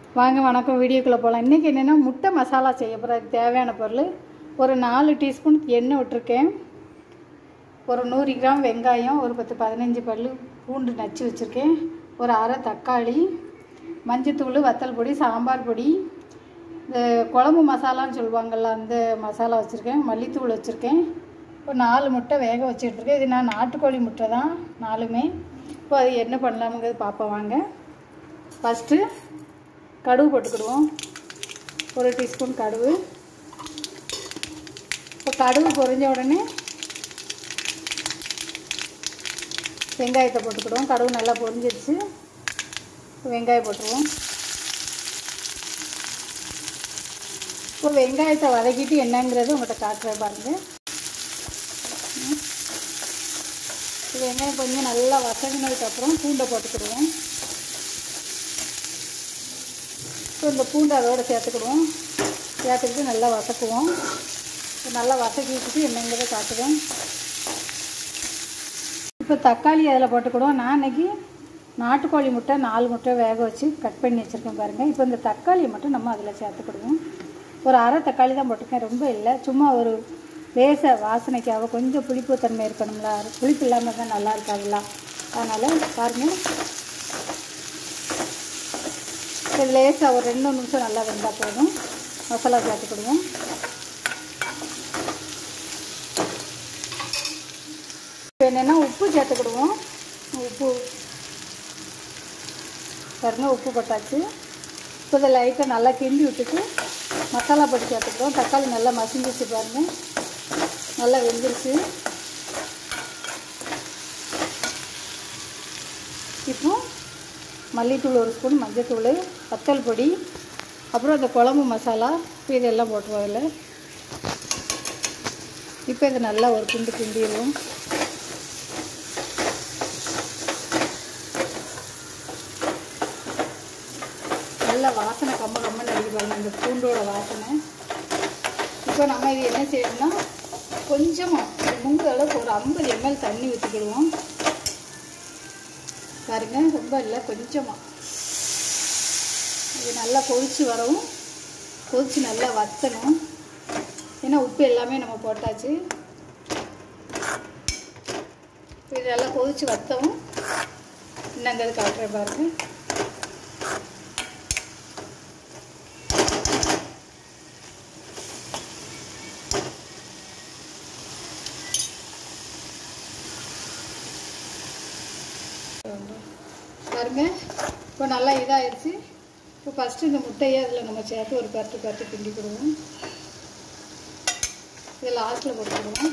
வாங்க வணக்கம் வீடியோக்குள்ளே போகலாம் இன்றைக்கி என்னென்னா முட்டை மசாலா செய்ய போகிறேன் அதுக்கு தேவையான பொருள் ஒரு நாலு டீஸ்பூன் எண்ணெய் விட்டுருக்கேன் ஒரு நூறு கிராம் வெங்காயம் ஒரு பத்து பதினஞ்சு பல் பூண்டு நச்சு வச்சுருக்கேன் ஒரு அரை தக்காளி மஞ்சத்தூள் வத்தல் பொடி சாம்பார் பொடி இந்த குழம்பு மசாலான்னு சொல்லுவாங்கள்ல அந்த மசாலா வச்சுருக்கேன் மல்லித்தூள் வச்சுருக்கேன் ஒரு நாலு முட்டை வேக வச்சு எடுத்துருக்கேன் இது நான் நாட்டுக்கோழி முட்டை தான் நாலுமே இப்போ அது என்ன பண்ணலாமுங்கிறது பார்ப்போம் வாங்க ஃபஸ்ட்டு கடுகு போட்டுக்கிடுவோம் ஒரு டீஸ்பூன் கடுகு இப்போ கடுகு பொரிஞ்ச உடனே வெங்காயத்தை போட்டுக்கிடுவோம் கடுகு நல்லா பொரிஞ்சிருச்சு வெங்காயம் போட்டுருவோம் இப்போ வெங்காயத்தை வதக்கிட்டு என்னங்கிறது உங்கள்கிட்ட காட்டுறேன் பாருங்கள் வெங்காயம் கொஞ்சம் நல்லா வசங்கினதுக்கப்புறம் பூண்டை போட்டுக்கிடுவோம் இப்போ இந்த பூண்டை அதோடு சேர்த்துக்கிடுவோம் சேர்த்துக்கிட்டு நல்லா வதக்குவோம் நல்லா வதக்கிட்டு என்னங்கிறத காட்டுவேன் இப்போ தக்காளி அதில் போட்டுக்கிடுவோம் நான் அன்றைக்கி நாட்டுக்கோழி முட்டை நாலு முட்டை வேக வச்சு கட் பண்ணி வச்சுருக்கேன் பாருங்கள் இப்போ இந்த தக்காளியை மட்டும் நம்ம அதில் சேர்த்துக்கிடுவோம் ஒரு அரை தக்காளி தான் போட்டிருக்கேன் ரொம்ப இல்லை சும்மா ஒரு லேச வாசனைக்காக கொஞ்சம் புளிப்பு தன்மை இருக்கணும்ல புளிப்பு இல்லாமல் தான் நல்லா இருக்காதுல்ல அதனால் பாருங்கள் இது லேசாக ஒரு ரெண்டு நிமிஷம் நல்லா வெந்தால் போதும் மசாலா சேர்த்துக்கிடுவோம் இப்போ என்னென்னா உப்பு சேர்த்துக்கிடுவோம் உப்பு பாருங்க உப்பு போட்டாச்சு இப்போ இதை லைட்டாக நல்லா கிண்டி விட்டுட்டு மசாலா பொடி சேர்த்துக்கிடுவோம் தக்காளி நல்லா மசிஞ்சிச்சு பாருங்கள் நல்லா வெந்துருச்சு இப்போ மல்லித்தூள் ஒரு ஸ்பூன் மஞ்சத்தூள் வத்தல் பொடி அப்புறம் இந்த குழம்பு மசாலா இப்போ இதெல்லாம் போட்டுருவோம் அதில் இப்போ இதை நல்லா ஒரு கிண்டு கிண்டிடுவோம் நல்ல வாசனை கம்ம கம்மன்னு அடிப்பாங்க இந்த பூண்டோட வாசனை இப்போ நம்ம இது என்ன செய்யணும்னா கொஞ்சமாக முங்க அளவுக்கு ஒரு ஐம்பது எம்எல் தண்ணி ஊற்றிக்கிடுவோம் பாருங்க ரொம்ப இல்லை கொஞ்சமாக இது நல்லா கொதித்து வரவும் கொதித்து நல்லா வத்தணும் ஏன்னா உப்பு எல்லாமே நம்ம போட்டாச்சு இது நல்லா கொதித்து வத்தவும் என்னங்கிறது காட்டுறேன் பாருங்க பாருங்க இப்போ நல்லா இதாகிடுச்சு இப்போ ஃபஸ்ட்டு இந்த முட்டையை அதில் நம்ம சேர்த்து ஒரு பரட்டு பரட்டு கிண்டி கொடுவோம் இதை லாஸ்ட்டில் போட்டுக்கிடுவோம்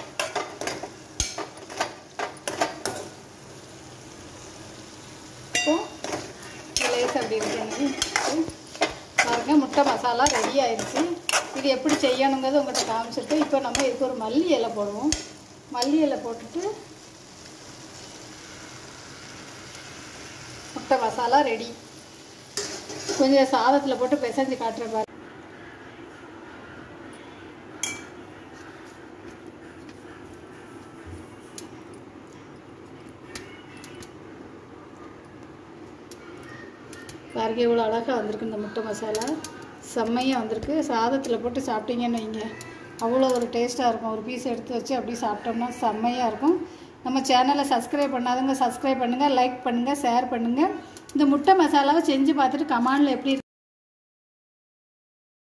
இப்போ லேசாக அப்படி இருக்கணும் பாருங்க முட்டை மசாலா ரெடி ஆயிடுச்சு இது எப்படி செய்யணுங்கிறது உங்கள்கிட்ட காமிச்சிருக்கேன் இப்போ நம்ம இதுக்கு ஒரு மல்லி இலை போடுவோம் மல்லி இலை போட்டுட்டு முட்டை மசாலா ரெடி கொஞ்சம் சாதத்தில் போட்டு பிசைஞ்சு காட்டுறேன் பாரு பாருங்க இவ்வளோ அழகாக வந்திருக்கு இந்த முட்டை மசாலா செம்மையாக வந்திருக்கு சாதத்தில் போட்டு சாப்பிட்டீங்கன்னு வைங்க அவ்வளோ ஒரு டேஸ்ட்டாக இருக்கும் ஒரு பீஸ் எடுத்து வச்சு அப்படி சாப்பிட்டோம்னா செம்மையாக இருக்கும் நம்ம சேனலை சப்ஸ்கிரைப் பண்ணாதவங்க சப்ஸ்கிரைப் பண்ணுங்கள் லைக் பண்ணுங்கள் ஷேர் பண்ணுங்கள் இந்த முட்டை மசாலாவை செஞ்சு பார்த்துட்டு கமாண்டில் எப்படி